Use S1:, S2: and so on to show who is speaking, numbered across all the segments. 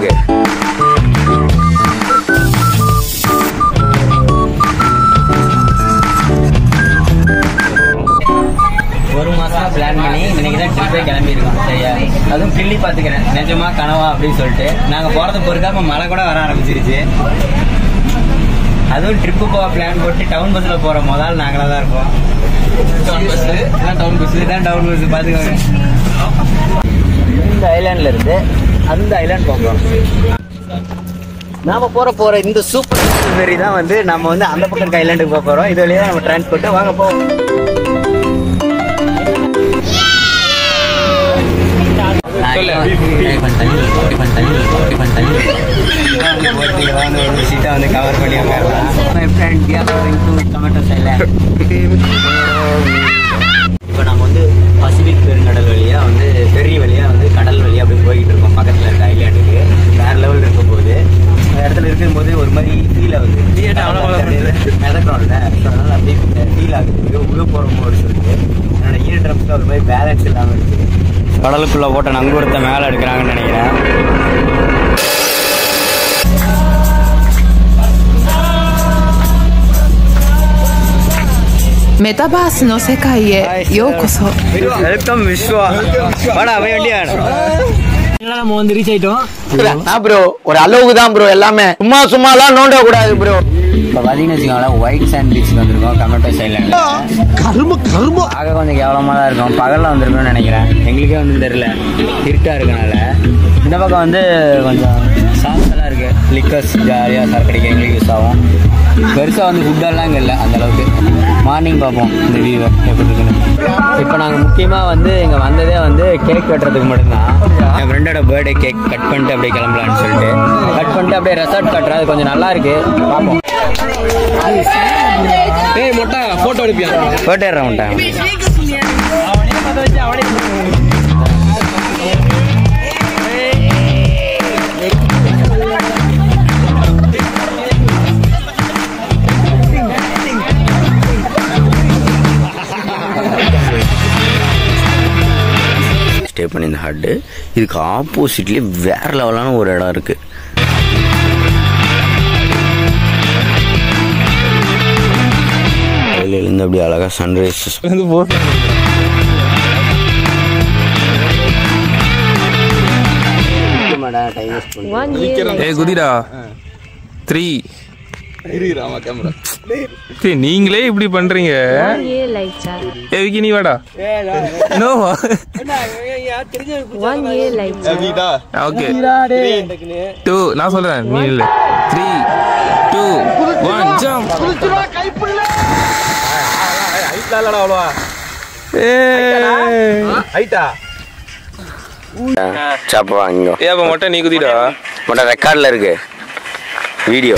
S1: இருக்கு
S2: ஒரு மாசம் பிளான் பண்ணி இன்னைக்கு தான் ட்ரிப்பே கிளம்பியிருக்கோம் சரியா அதுவும் கிள்ளி பாத்துக்கிறேன் நிஜமா கனவா அப்படின்னு சொல்லிட்டு நாங்க போறத பொறுக்காம மழை கூட வர ஆரம்பிச்சிருச்சு அதுவும் ட்ரிப்பு போக பிளான் போட்டு டவுன் பஸ்ல போற முதல் நாங்களா தான் இருப்போம் டவுன் பஸ் டவுன் பஸ் தான் டவுன் பஸ் பாத்துக்கோங்க இந்த ஐலாண்ட்ல இருந்து அந்த ஐலாண்ட் போகிறோம் நாம போற போற இந்த சூப்பர் வெரி தான் வந்து நம்ம வந்து அந்த பக்கம் இருக்க ஐலாண்டுக்கு போக போறோம் இது வழியா நம்ம டிரான்ஸ்போர்ட் வாங்க போவோம் வந்து கவர் பண்ணி இப்போ நம்ம வந்து பசிபிக் பெருங்கடல் வழியா வந்து பெரிய வழியா வந்து கடல் வழியா அப்படி போய்கிட்டு இருக்கோம் பக்கத்துல இருக்க ஐலாண்டுக்கு வேற லெவல் இருக்கும் போது அந்த இடத்துல இருக்கும்போது ஒரு மாதிரி ஃபீல் ஆகுது மிதக்கிறோம்ல அதனால அப்படியே ஃபீல் ஆகுது உள்ள போகும்போது சொல்லிட்டு என்னோட இயர் ட்ரம்ஸ்ல ஒரு மாதிரி பேலன்ஸ் இல்லாம இருக்கு கடலுக்குள்ள போட்ட நங்கூரத்தை மேல எடுக்கிறாங்கன்னு நினைக்கிறேன்
S3: Metaverse の世界へようこそ
S2: வெல்கம் விஸ்வா வாடா போய் வண்டி நம்ம வந்து ரீச் ஆயிட்டோம்
S1: ப்ரோ ஒரு அளவுக்கு தான் ப்ரோ எல்லாமே சும்மா சும்மாலாம் நோண்ட கூடாது ப்ரோ
S2: இப்போ பார்த்தீங்கன்னு வச்சுக்கோங்களேன் ஒயிட் சாண்ட் பீச் வந்திருக்கோம் கமெண்டோ சைடில்
S1: கரும்பு கரும்பு
S2: பார்க்க கொஞ்சம் கேவலமாக தான் இருக்கும் பகலில் வந்திருக்கோம்னு நினைக்கிறேன் எங்களுக்கே வந்து தெரியல இருட்டாக இருக்கனால இந்த பக்கம் வந்து கொஞ்சம் சாஃப்டெல்லாம் இருக்கு லிக்கர்ஸ் ஜாலியாக சரக்கடிக்க எங்களுக்கு யூஸ் ஆகும் பெருசாக வந்து ஃபுட்டெல்லாம் இங்கே இல்லை அந்த அளவுக்கு மார்னிங் பார்ப்போம் இந்த வியூவை எப்படி இருக்குன்னு இப்போ நாங்கள் முக்கியமாக வந்து இங்கே வந்ததே வந்து கேக் வெட்டுறதுக்கு மட்டும்தான் என் ஃப்ரெண்டோட பர்த்டே கேக் கட் பண்ணிட்டு அப்படியே கிளம்பலான்னு சொல்லிட்டு கட் பண்ணிட்டு அப்படியே ரெசார்ட் கட்டுறது அது கொஞ்சம் நல்லா இருக்கு பார்ப்போம்
S4: ஏய் மொட்டை போட்டோ எடுப்பியா
S2: போட்டோ எடுறேன் ஸ்டே பண்ணியிருந்த ஹட்டு இதுக்கு ஆப்போசிட்லேயே வேற லெவலான ஒரு இடம் இருக்கு இருந்து அப்படியே அழகா சன்ரைஸ்
S4: ஏய் குதிரா த்ரீ
S5: இருக்கிறாமா கேமரா
S4: டேய், நீங்களே இப்படி பண்றீங்க
S6: year later.
S4: ஏ விக்கி நீ வாடா நோவா
S6: One year later.
S5: வீடா
S4: ஓகே டூ நான் சொல்றேன் நீ இல்ல த்ரீ டூ ஒன் ஜம்ப்
S5: அவ்வளோவா ஹைட்டா
S1: சாப்பா வாங்கிக்கோ
S4: ஏ அப்ப மொட்டை நீ குதிடா
S1: மட்டும் ரெக்கார்டில் இருக்கு வீடியோ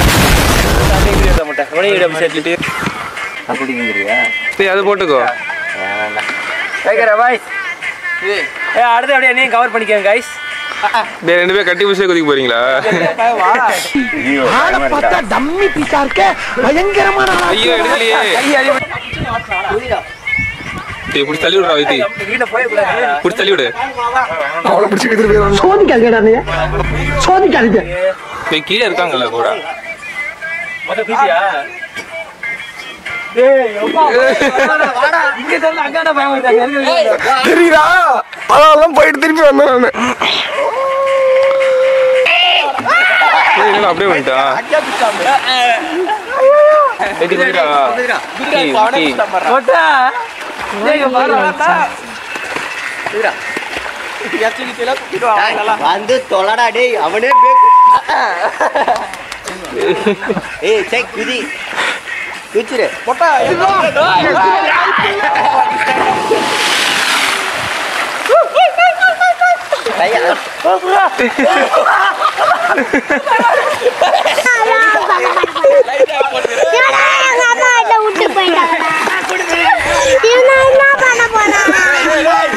S4: டேய் அது போட்டுக்கோ
S2: அடுத்து அப்படியே நீ கவர் பண்ணிக்கோங்க கைஸ்
S4: டேய் ரெண்டு பேரும் கட்டி பிடிச்சே குதிக்க போறீங்களா
S1: டம்மி பீஸா இருக்க பயங்கரமான
S4: ஐயோ எடுக்கலையே டேய் புடிச்சு தள்ளி விடுறா வைத்தி புடிச்சு தள்ளி விடு
S1: சோதிக்காதீங்கடா நீங்க சோதிக்காதீங்க
S4: டேய் கீழே இருக்காங்கல்ல கூட
S1: தெரியுதா அதெல்லாம் போயிட்டு திருப்பி வந்தேன் நானு
S4: டேய், என்னடா அப்படியே வந்துட்டா வைத்தி குதிடா விக்கி, விக்கி.
S2: வந்து தொலைடா டேய் அவனே பேக்கு ஏய் செக் குதி குச்சிரு
S7: இவனா எங்க அம்மா வீட்டுல விட்டு போயிட்டாங்கடா. இவனை என்ன பண்ண போறான்?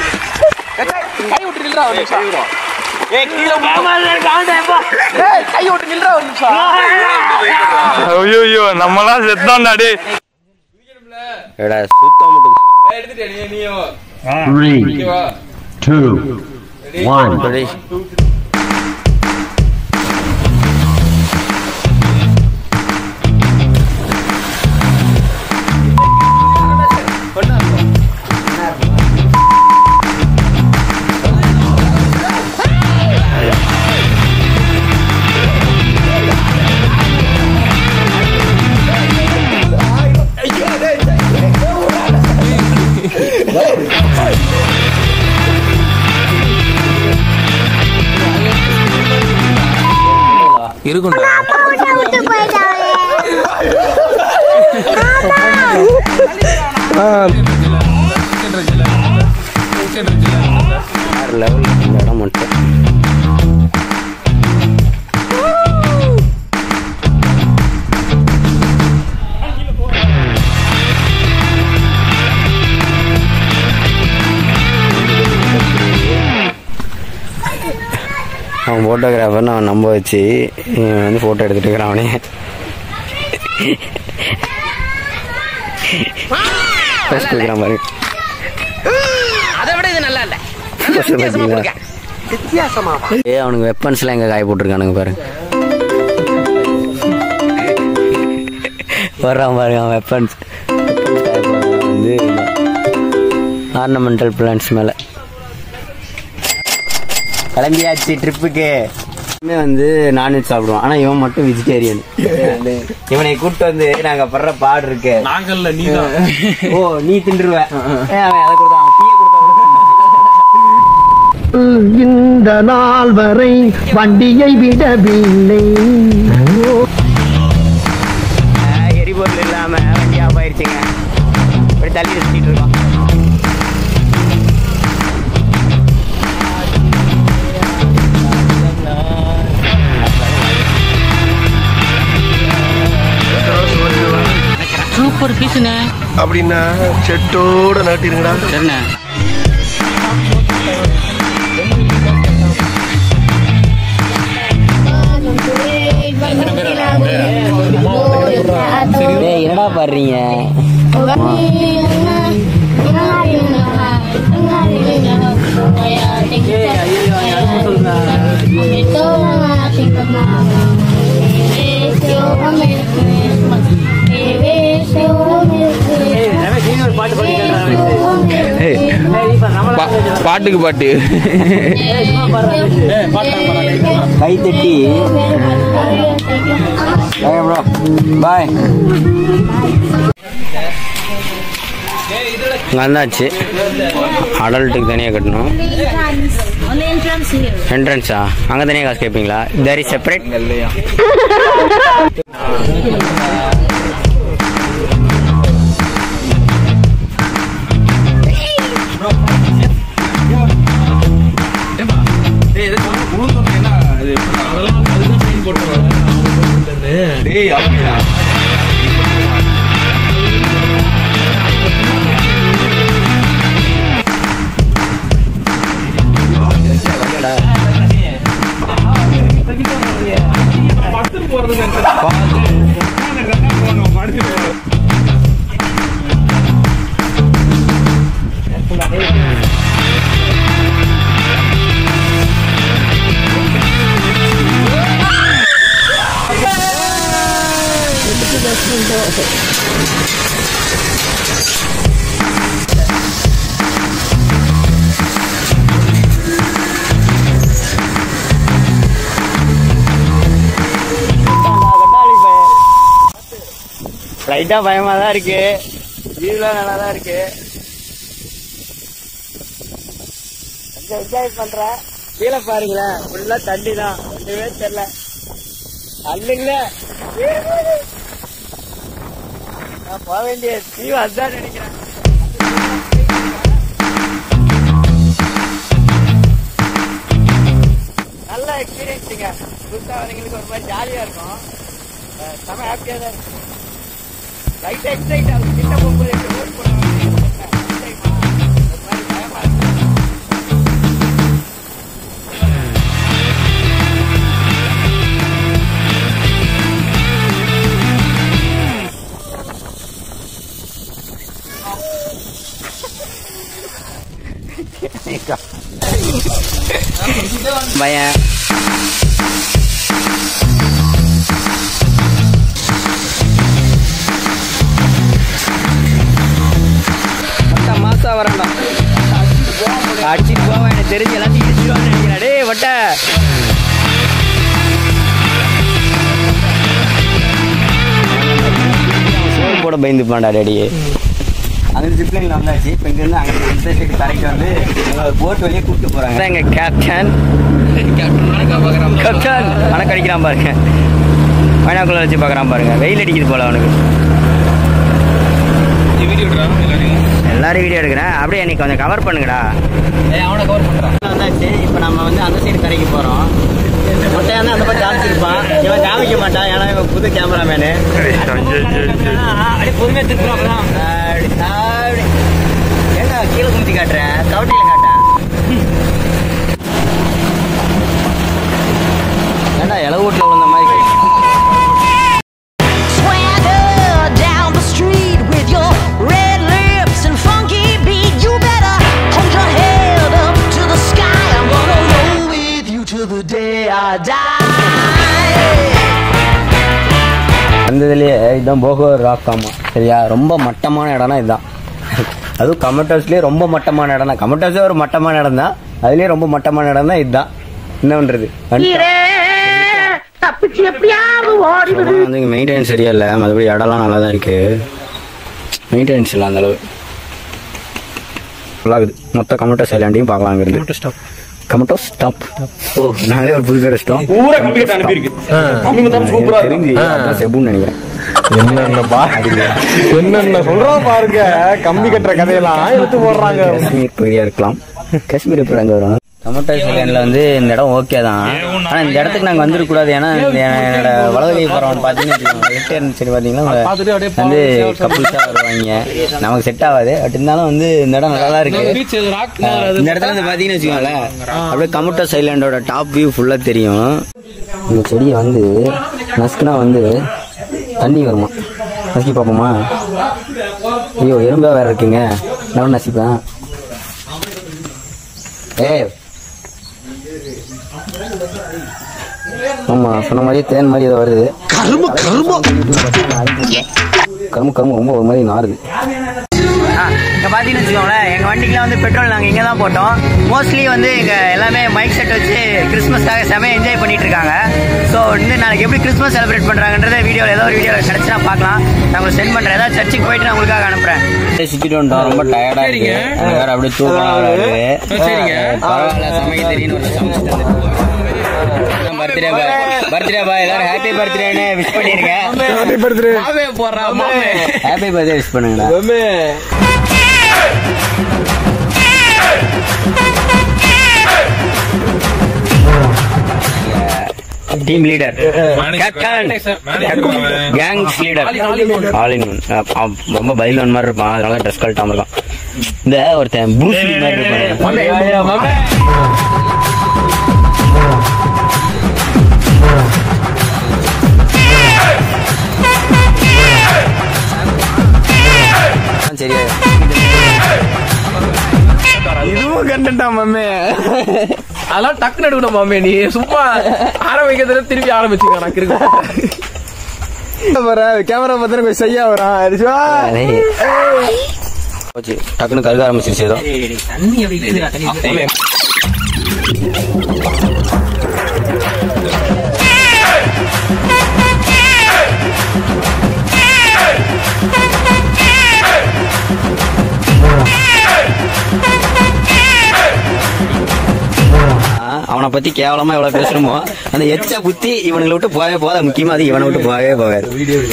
S4: ஐயோ ஐயோ நம்மளாம் செத்தோம்டா டேய்
S1: எடா சுத்தம் மட்டும்
S8: Three, two, one.
S1: டேய்.
S4: இருக்கும்டா
S7: உன்னை விட்டு போயிட்டாளே
S2: வேறு லெவல் இந்த இடம் மட்டும் அவன் ஃபோட்டோகிராஃபர்னு அவன் நம்ப வச்சு இவன் வந்து ஃபோட்டோ எடுத்துட்டு இருக்கிறான் அவனே ஃபர்ஸ்ட் கொடுக்குறான் பாருங்க
S1: அதை விட இது நல்லா இல்ல
S2: ஏ அவனுக்கு வெப்பன்ஸ்லாம் எங்க காய போட்டிருக்கானுங்க பாருங்க வர்றான் பாருங்க அவன் வெப்பன்ஸ் காய போடுறான் வந்து ஆர்னமெண்டல் பிளான்ஸ் மேல கிளம்பியாச்சு ட்ரிப்புக்கு இவன் வந்து நான்வெஜ் சாப்பிடுவான் ஆனா இவன் மட்டும் வெஜிடேரியன் இவனை கூப்பிட்டு வந்து நாங்க படுற பாடு இருக்கு
S4: நாங்கள்ல நீ
S2: ஓ நீ தின்றுவ ஏ, அவன் அதை கொடுத்தான் அவன் டீயை கொடுத்தான்
S8: இந்த நாள் வரை வண்டியை விடவில்லை
S2: ஆஹ் எரிபொருள் இல்லாம வண்டி ஆஃப் ஆயிடுச்சுங்க இப்படி தள்ளி சுத்திட்டு இருக்கோம்
S8: அப்படின்னா செட்டோட நாட்டிருங்கடா
S2: சரிண்ணே டேய் என்னடா பாடுறீங்க
S4: பாட்டுக்கு பாட்டு
S2: கை தட்டி ப்ரோ பாய் வந்தாச்சு அடல்ட்டுக்கு தனியாக கட்டணும் என்ட்ரன்ஸா அங்கே தனியாக காசு கேட்பீங்களா தேர் இஸ் செப்பரேட்
S5: டேய் அப்படியா
S2: லைட்டாக பயமாக தான் இருக்கு வியூலாம் நல்லா தான் இருக்கு கொஞ்சம் என்ஜாய் பண்றேன் கீழே பாருங்களேன் ஃபுல்லா தண்ணி தான் ஒண்ணுமே தெரியல அல்லுங்கள நான் போக வேண்டிய தீவு அதுதான் நினைக்கிறேன் நல்ல எக்ஸ்பீரியன்ஸுங்க புதுசாக வரவங்களுக்கு ஒரு மாதிரி ஜாலியாக இருக்கும் அஹ் செம ஹாப்பியாக தான் இருக்கும் லைட் எக்ஸைட் ஆகும் கிட்ட போகும்போது எப்படி ஓடி போடுவாங்க ஒரு மாதிரி பயமா இருக்கு பையன் மொத்த மாசா வரண்டா அடிச்சுட்டு போவான் எனக்கு தெரிஞ்சு எல்லாத்தையும் இடிச்சிருவான்னு நினைக்கிறேன் டேய் வட்ட சோறு போட பயந்து பாண்டா டேடி அங்கே ஜிப்லைனில் வந்தாச்சு இப்போ இங்கேருந்து அங்கே இன்டர்ஸ்டேட் கரைக்கு வந்து போட் வழியே கூப்பிட்டு போகிறாங்க எங்கள் கேப்டன் கப்தான் கணக்கடிக்கிறான் பாருங்க பைனாக்குள்ள வச்சு பார்க்குறான் பாருங்க வெயில் அடிக்குது போல அவனுக்கு எல்லாரும் வீடியோ எடுக்கிறேன் அப்படியே இன்னைக்கு கொஞ்சம் கவர் பண்ணுங்கடா அவனை கவர் பண்ணுறான் வந்தாச்சு இப்போ நம்ம வந்து அந்த சைடு கரைக்கு போகிறோம் மொட்டையா அந்த பக்கம் காமிச்சிருப்பான் இவன் காமிக்க மாட்டான் ஏன்னா இவன் புது கேமராமேனு அப்படியே பொறுமையாக திருப்புறோம் அப்படி அப்படி ஏண்டா கீழே குமிச்சு காட்டுறேன் கவட்டையில் காட்டேன் ஏண்டா இளவு வீட்டில் விழுந்த மாதிரி
S9: Swagger down the street with your red lips and funky beat. You better hold your head up to the sky. I'm gonna roll with you till the day I die.
S2: வந்ததுலேயே இதுதான் போகோ ராக் ஆமா சரியா ரொம்ப மட்டமான இடம்னா இதுதான் அதுவும் கமெண்டர்ஸ்லேயே ரொம்ப மட்டமான இடம் தான் கமெண்டர்ஸே ஒரு மட்டமான இடம் தான் அதுலேயே ரொம்ப மட்டமான இடம் தான் இதுதான் என்ன பண்ணுறது வந்து இங்கே மெயின்டெனன்ஸ் சரியா இல்லை மற்றபடி இடம்லாம் நல்லா தான் இருக்கு மெயின்டெனன்ஸ் இல்லை அந்த அளவு நல்லா இருக்குது மொத்த கமெண்டோ சைலாண்டையும் பார்க்கலாம் அங்கிருந்து ஸ்டாப் கமெண்டோ ஸ்டாப் ஓ நாங்களே ஒரு புது பேர் இஷ்டம்
S5: ஊரே கம்பி கட்ட அனுப்பியிருக்கு கம்பி தான் சூப்பரா இருக்கு
S2: தெரிஞ்சு அதான் செபுன்னு நினைக்கிறேன்
S4: என்னென்ன பா என்னென்ன சொல்றோம் பாருங்க கம்பி கட்டுற கதையெல்லாம் எடுத்து போடுறாங்க
S2: காஷ்மீர் பகுதியா இருக்கலாம் காஷ்மீர் எப்படி அங்க வரும் டொமேட்டோ சிலியன்ல வந்து இந்த இடம் ஓகே தான் ஆனா இந்த இடத்துக்கு நாங்க வந்துருக்க கூடாது ஏன்னா இந்த என்னோட வலதுகை போறவன் பாத்தீங்கன்னா லெஃப்ட் ஹேண்ட் சைடு பாத்தீங்கன்னா வந்து கப்புள்ஸா வருவாங்க நமக்கு செட் ஆகாது பட் இருந்தாலும் வந்து இந்த இடம் நல்லா தான் இருக்கு இந்த இடத்துல வந்து பாத்தீங்கன்னு வச்சுக்கோங்களேன் அப்படியே கமுட்டோ சைலாண்டோட டாப் வியூ ஃபுல்லா தெரியும் இந்த செடியை வந்து நசுக்குனா வந்து தண்ணி வருமா நசுக்கி பார்ப்போமா ஐயோ எறும்பா வேற இருக்குங்க நான் நசிப்பேன் ஏய் ஆமா சொன்ன மாதிரியே தேன் மாதிரி ஏதோ வருது கரும்பு கரும்பு கரும்பு கரும்பு ரொம்ப ஒரு மாதிரி நாறுது இங்கே பார்த்தீங்கன்னு வச்சுக்கோங்களேன் எங்கள் வண்டிக்கெலாம் வந்து பெட்ரோல் நாங்கள் இங்கே தான் போட்டோம் மோஸ்ட்லி வந்து இங்கே எல்லாமே மைக் செட் வச்சு கிறிஸ்மஸ்க்காக செமையாக என்ஜாய் பண்ணிட்டு இருக்காங்க ஸோ வந்து நாளைக்கு எப்படி கிறிஸ்மஸ் செலிப்ரேட் பண்ணுறாங்கன்றத வீடியோவில் ஏதோ ஒரு வீடியோவில் கிடச்சினா பார்க்கலாம் நான் உங்களுக்கு சென்ட் பண்ணுறேன் ஏதாவது சர்ச்சுக்கு போயிட்டு நான் உங்களுக்காக அனுப்புகிறேன் சுற்றிட்டு வந்துட்டோம் ரொம்ப டயர்டாக இருக்கு எனக்கு வேறு அப்படியே தூக்கம் வருது பரவாயில்ல சமைக்க தெரியும்னு ஒரு சமைச்சு பர்த்டே பாய் பர்த்டே பாய் எல்லாரும் ஹாப்பி பர்த்டேன்னு விஷ் பண்ணிருக்கேன் ஹாப்பி பர்த்டே விஷ் பண்ணுங்கடா team leader captain gangs leader all in one ரொம்ப பயிலன் மாதிரி இருப்பான் அதனால ட்ரெஸ் கழட்டாம இருக்கான் இந்த ஒருத்தன் ப்ரூஸ் லீ மாதிரி இருப்பான் சரியா
S4: இதுவும் கண்டா மாமே அதெல்லாம் டக்குன்னு எடுக்கணும் மாமே நீ சும்மா ஆரம்பிக்கிறதுல திருப்பி ஆரம்பிச்சுக்க நான் கிறுக்கு கேமரா பார்த்தா கொஞ்சம் செய்யா வரான்
S2: போச்சு டக்குன்னு கருக ஆரம்பிச்சிருச்சு ஏதோ அவனை பத்தி கேவலமா எவ்வளவு பேசணுமோ அந்த எச்ச புத்தி இவனுங்களை விட்டு போகவே போதா முக்கியமா அது இவனை விட்டு போகவே போகாது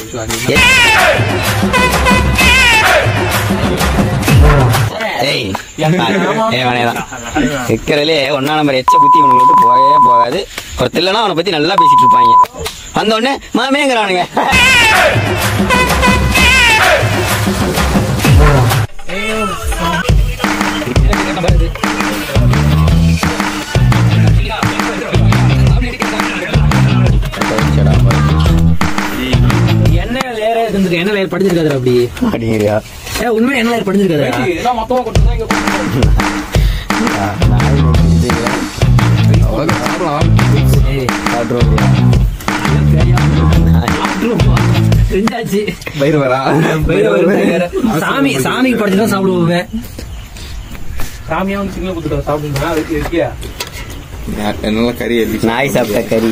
S2: ஏய் ஏவனேதான் இருக்கிறதுலே ஒன்னா நம்பர் எச்ச புத்தி இவனுங்களை விட்டு போகவே போகாது ஒருத்தர் இல்லைன்னா அவனை பத்தி நல்லா பேசிட்டு இருப்பாங்க வந்த உடனே மாமேங்கிறானுங்க அப்படிங்கிறியா
S10: சாமி சாமிக்கு படைச்சு தான் சாப்பிடுவோம்
S5: சாமியா வந்து சிக்னல் கொடுத்துட்டோம் சாப்பிடுங்க அதுக்கு இருக்கியா
S4: நல்லா கறி
S2: நாய் சாப்பிட்ட கறி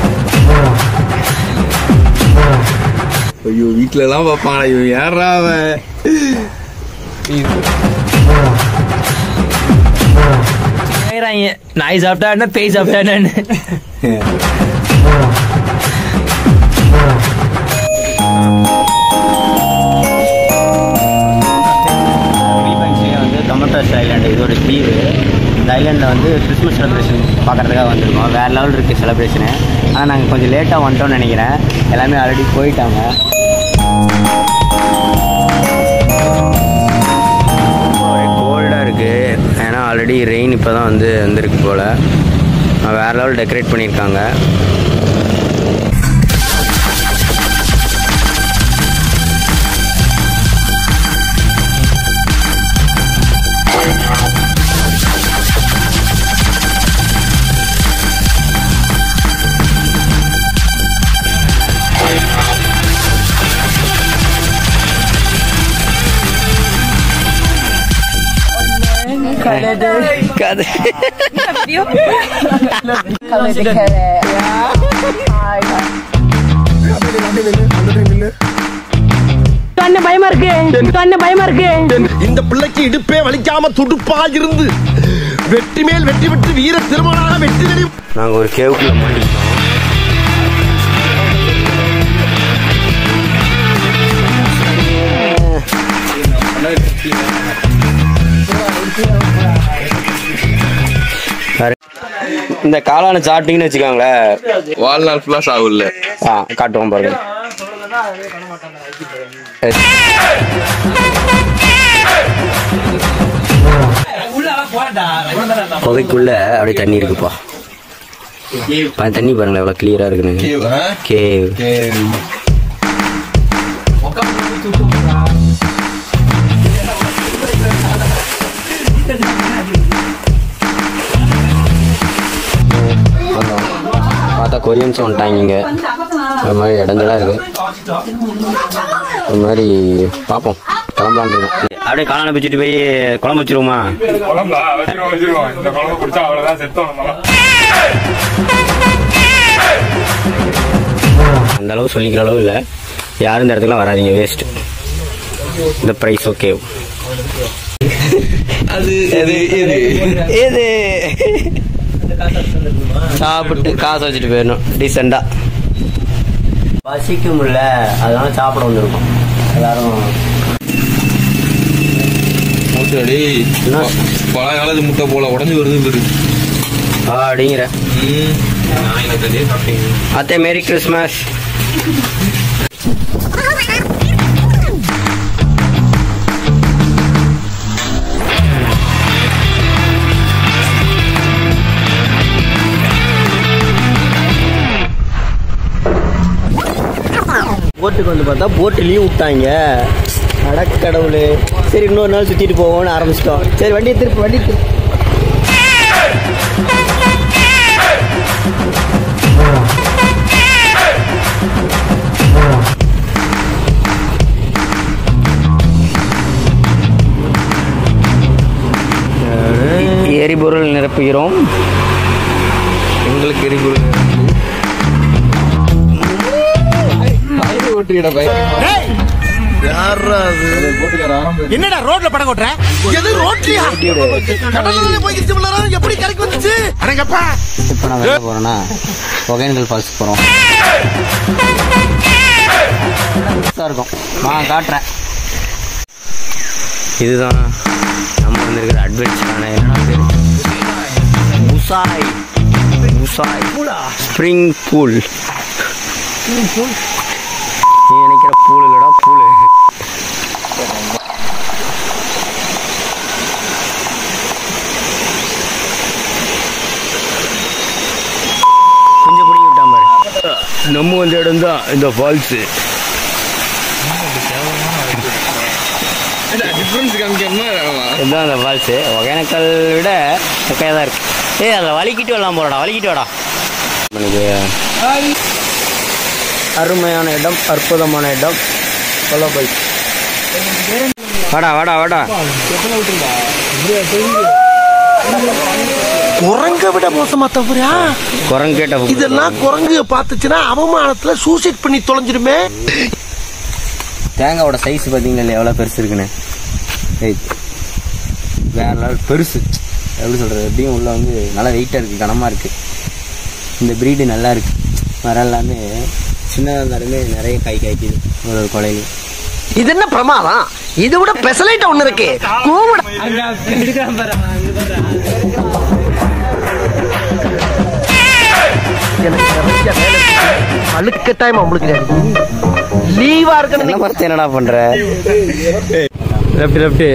S4: ஐயோ வீட்டுல எல்லாம் பாப்பாங்க ஐயோ யாரா அவன்
S10: போயிடறாங்க நாய் சாப்பிட்டா என்ன பேய் சாப்பிட்டா என்னன்னு
S2: பிலிப்பைன்ஸ்லேயே வந்து டொமட்டோஸ் ஐலாண்டு இது ஒரு தீவு இந்த ஐலாண்டில் வந்து கிறிஸ்மஸ் செலிப்ரேஷன் பார்க்குறதுக்காக வந்திருக்கோம் வேறு லெவல் இருக்குது செலிப்ரேஷனு ஆனால் நாங்கள் கொஞ்சம் லேட்டாக வந்துட்டோம்னு நினைக்கிறேன் எல்லாமே ஆல்ரெடி போயிட்டாங்க கோல்டாக இருக்குது ஏன்னா ஆல்ரெடி ரெயின் இப்போ தான் வந்து வந்திருக்கு போல் வேறு லெவல் டெக்கரேட் பண்ணியிருக்காங்க கதை
S8: கண்ணு பயமா இருக்கு கண்ணு பயமா இருக்கு இந்த பிள்ளைக்கு இடுப்பே வலிக்காம துடுப்பா இருந்து வெற்றி மேல் வெற்றி விட்டு வீர திருமணாக வெற்றி வெளி
S2: நாங்கள் ஒரு கேவுக்குள்ள மாட்டிக்கிட்டோம் பாரு. இந்த காளான சாப்பிட்டீங்கன்னு வச்சுக்கோங்களேன்
S4: வாழ்நாள் ஃபுல்லா சாகுல்ல
S2: ஆ காட்டுவோம் பாருங்க புகைக்குள்ள அப்படியே தண்ணி இருக்குப்பா பா, தண்ணி பாருங்களேன் எவ்வளோ கிளியரா இருக்குன்னு கேவ் பார்த்தா கொரியன்ஸ் வந்துட்டாங்க இங்கே அது மாதிரி இடைஞ்சலா இருக்கு அது மாதிரி பார்ப்போம் கிளம்பலான் இருக்கோம் அப்படியே காளான பிச்சுட்டு போய் குழம்பு வச்சிருவோமா அந்த அளவு சொல்லிக்கிற அளவு இல்லை யாரும் இந்த இடத்துக்குலாம் வராதீங்க வேஸ்ட் இந்த ப்ரைஸ் ஓகே
S4: அது எது எது
S2: இது சாப்பிட்டு காசு வச்சுட்டு போயிடணும் டீசெண்டா பசிக்கும்ல அதனால சாப்பிட வந்திருக்கோம் எல்லாரும்
S4: மூட்டடி
S2: என்ன?
S4: பல காலத்து முட்டை போல உடஞ்சி வருது பாரு
S2: அப்படிங்கிற
S4: ம். நான் இந்த தண்ணியை சாப்பிட்டீங்க
S2: அத்தே மேரி கிறிஸ்மஸ் போட்டுக்கு வந்து பார்த்தா போட்டு லீவ் விட்டாங்க அடக்கடவுளு சரி இன்னொரு நாள் சுற்றிட்டு போவோம்னு ஆரம்பிச்சிட்டோம் சரி வண்டியை திருப்பி வண்டி திருப்பி எரிபொருள் நிரப்புகிறோம்
S4: எங்களுக்கு எரிபொருள் ஓட்டிட
S8: என்னடா ரோட்ல படம் ஓட்டுற எது ரோட்லயா கடல்ல போயிடுச்சு பிள்ளைரா எப்படி கரைக்கு வந்துச்சு அடங்கப்பா
S2: இப்போ நான் வெளில போகிறேன்னா ஒகேனக்கல் ஃபால்ஸ் போகிறோம் இருக்கும் நான் காட்டுறேன் இதுதான் நம்ம வந்திருக்கிற அட்வென்ச்சரான என்னடா பேர் முசாய் முசாய் ஸ்ப்ரிங் பூல் நீ நினைக்கிற பூல் இல்லடா பூல் கொஞ்சம் பிடிங்கி விட்டான் பாரு நம்ம வந்த இடம் தான் இந்த ஃபால்ஸு
S4: டிஃபரன்ஸ் காமிக்கணுமா
S2: இதுதான் அந்த ஃபால்ஸு ஒகேனக்கல் விட ஒக்கையாக தான் இருக்கு ஏய் அதில் வலிக்கிட்டு வரலாம் போறடா வலிக்கிட்டு வாடா எனக்கு அருமையான இடம் அற்புதமான இடம் சொல்ல போய் வாடா வாடா வாடா
S8: குரங்க விட மோசமா தவறா
S2: குரங்கு கேட்ட
S8: இதெல்லாம் குரங்கு பார்த்துச்சுன்னா அவமானத்துல சூசைட் பண்ணி தொலைஞ்சிருமே
S2: தேங்காவோட சைஸ் பார்த்தீங்களா எவ்வளோ பெருசு இருக்குன்னு ஏய் வேற level பெருசு எப்படி சொல்கிறது எப்படியும் உள்ள வந்து நல்லா வெயிட்டாக இருக்குது கனமாக இருக்குது இந்த ப்ரீடு நல்லா இருக்குது மரம் எல்லாமே சின்னதாக இருந்தாலுமே நிறைய காய் காய்க்குது ஒரு ஒரு கொலையிலையும்
S8: இது என்ன பிரமாதம் இது விட பெசலைட் ஒண்ணு இருக்கு கூவிட எனக்கு நிறைய வேலை இருக்கு. அழுக்க டைம் உங்களுக்கு லீவா இருக்கு
S2: என்ன மரத்தை என்னடா பண்ணுற
S10: லெஃப்ட் லெஃப்ட்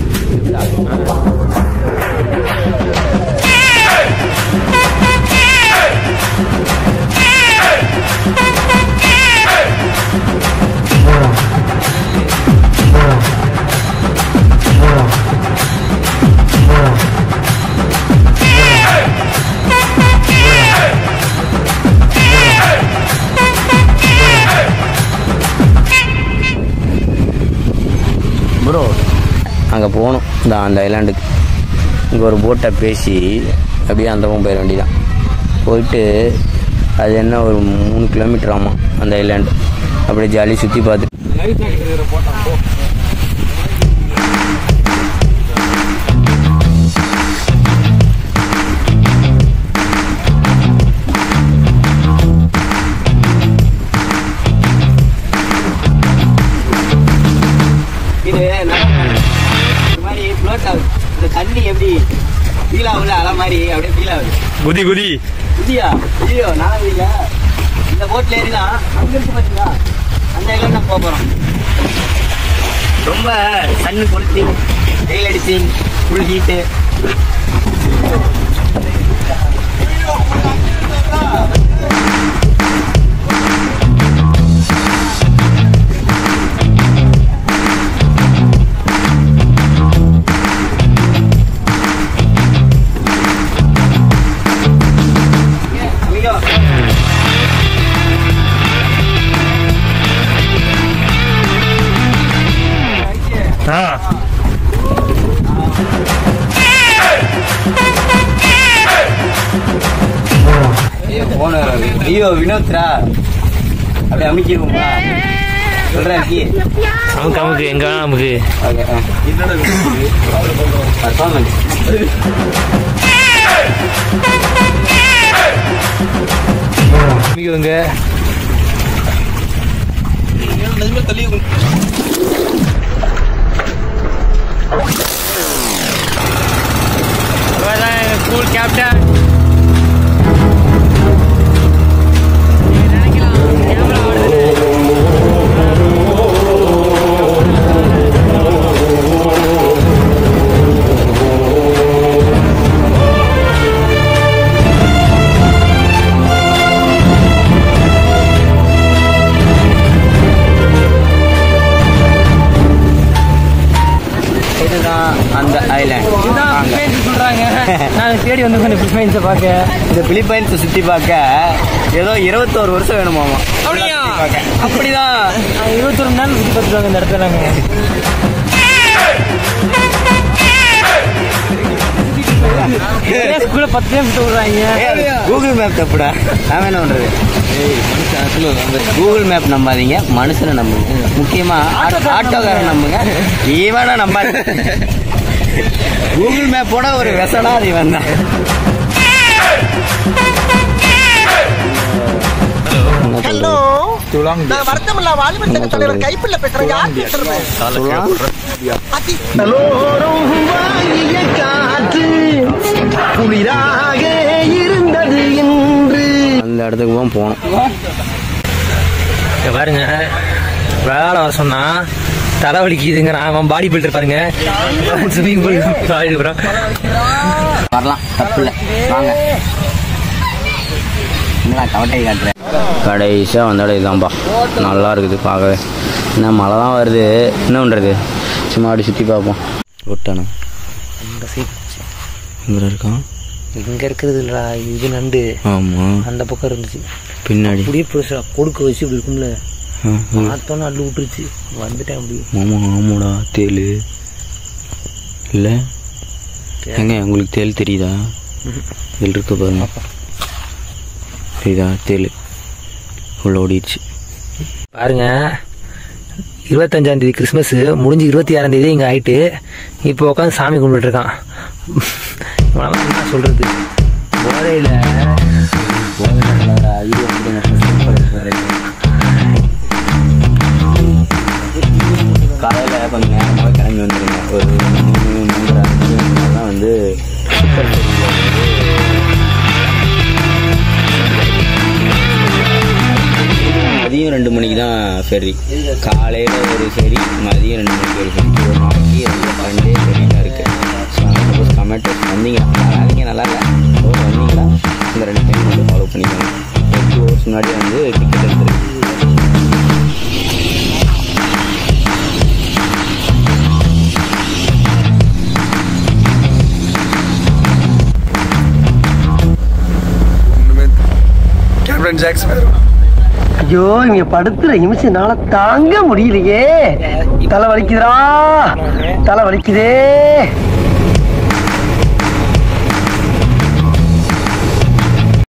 S2: ப்ரோ அங்கே போகணும் இந்த அந்த ஐலாண்டுக்கு இங்கே ஒரு போட்டை பேசி அப்படியே அந்த பக்கம் போயிட வேண்டியதான் போயிட்டு அது என்ன ஒரு மூணு கிலோமீட்டர் ஆமாம் அந்த ஐலாண்டு அப்படியே ஜாலியாக சுற்றி பார்த்துட்டு இது ஒரு மாதிரி ஃப்ளோட் ஆகுது இந்த தண்ணி எப்படி ஃபீல் ஆகுல அலை மாதிரி அப்படியே ஃபீல் ஆகுது
S10: குதி குதி
S2: புதியா ஐயோ நான் இல்ல இந்த போட்ல ஏறிதான் அங்க இருக்கு பாத்தீங்களா அந்த இடத்துல நான் போக போறோம் ரொம்ப சன்னு கொளுத்தி வெயில் அடிச்சு ஃபுல் ஹீட்டு ஐயோ
S10: ஆ
S2: போன ஐயோ வினோத்ரா அப்படியே அமைக்கிருவோமா சொல்றேன் கி
S10: நமக்கு நமக்கு எங்க வேணா நமக்கு
S2: ஓகே பர்ஃபார்மன்ஸ்
S10: மிகுங்க கூல் கேப்டன்
S2: இதுதான் அந்த ஐலாண்ட்
S10: சொல்றாங்க நான் தேடி வந்து கொஞ்சம் பிலிப்பைன்ஸை பார்க்க
S2: இந்த பிலிப்பைன்ஸை சுற்றி பார்க்க ஏதோ இருபத்தோரு வருஷம் வேணுமாமா
S10: அப்படியா?
S2: சுத்தி பார்க்க. அப்படிதான்
S10: இருபத்தொரு மணி நேரம் சுற்றி பார்த்துட்டு வாங்க இந்த இடத்துல நாங்கள் ஸ்கூல்ல பத்து நிமிஷம் விடுறாங்க
S2: கூகுள் மேப் தப்புடா நான் என்ன பண்றது கூகுள் மேப் நம்பாதீங்க மனுஷனை நம்புங்க முக்கியமா ஆட்டோ- ஆட்டோக்காரன் நம்புங்க இவனை நம்பாது கூகுள் மேப்போட ஒரு வெசனா அது இவன் தான்
S8: ஹலோ நான் வருத்தமில்ல வாலிபன் சங்க தலைவர் கைப்பிள்ள பேசுறேன் யார் பேசுறது தலோரும் வாங்கிய காற்று குளிராக இருந்தது என்று
S2: அந்த இடத்துக்கு தான் போகணும்
S10: இங்க பாருங்க விளையாட வர சொன்னா தலை வலிக்குதுங்க அவன் பாடி பில்டர் பாருங்க ஸ்விம்மிங் பூல் வரலாம்
S2: வரலாம் தப்பு இல்லை வாங்க என்னடா கவட்டை காட்டுறேன் கடைசியாக வந்தோட இதுதான்ப்பா நல்லா இருக்குது பார்க்கவே என்ன மழை தான் வருது என்ன பண்ணுறது சும்மா அப்படி சுற்றி பார்ப்போம் விட்டானு
S10: அந்த சைடு
S2: இங்கே இருக்கான்
S10: இங்க இருக்குதுல்ல இது நண்டு
S2: ஆமாம்
S10: அந்த பக்கம் இருந்துச்சு
S2: பின்னாடி
S10: அப்படியே புதுசா கொடுக்க வச்சு இப்படி இருக்கும்ல
S2: ஆ, ஆ.
S10: பார்த்தோன்னு அள்ளு விட்டுருச்சு வந்துட்டேன் அப்படி
S2: மாமா ஆமாடா தேல் இல்லை ஏங்க உங்களுக்கு தேல் தெரியுதா இதில் இருக்கு பாருங்க தெரியுதா தேல் உள்ள ஓடிடுச்சு
S10: பாருங்க இருபத்தஞ்சாம் தேதி கிறிஸ்மஸ் முடிஞ்சு இருபத்தி ஆறாம் தேதி இங்க ஆயிட்டு இப்போ உட்காந்து சாமி கும்பிட்டு இருக்கான் இவனெல்லாம் என்ன சொல்றது
S2: போதையில் போதையில் அது வந்து காலையில் கொஞ்சம் நேரமாக கிளம்பி வந்துடுங்க ஒரு மூணு மூன்று அஞ்சு தான் வந்து சூப்பர் செல்லில் வந்து மதியம் ரெண்டு மணிக்கு தான் ஃபெரி காலையில் ஒரு ஃபெரி மதியம் ரெண்டு மணிக்கு ஒரு ஃபெரி ஒரு நாளைக்கு ரெண்டு சண்டே ஃபெரி தான் இருக்குது ஸோ சப்போஸ் கமெண்டர்ஸ் வந்தீங்க வராதிங்க நல்லா இல்லை ஒரு வந்தீங்கன்னா இந்த ரெண்டு டைம் வந்து ஃபாலோ பண்ணிக்கோங்க ஒரு டூ ஹவர்ஸ் முன்னாடி வந்து டிக்கெட் எடுத்துருக்கு
S8: கேப்டன் ஜாக்ஸ் ஐயோ இங்க படுத்துற நிமிஷம் என்னால தாங்க முடியலையே தலை வலிக்குதுடா தலை வலிக்குதே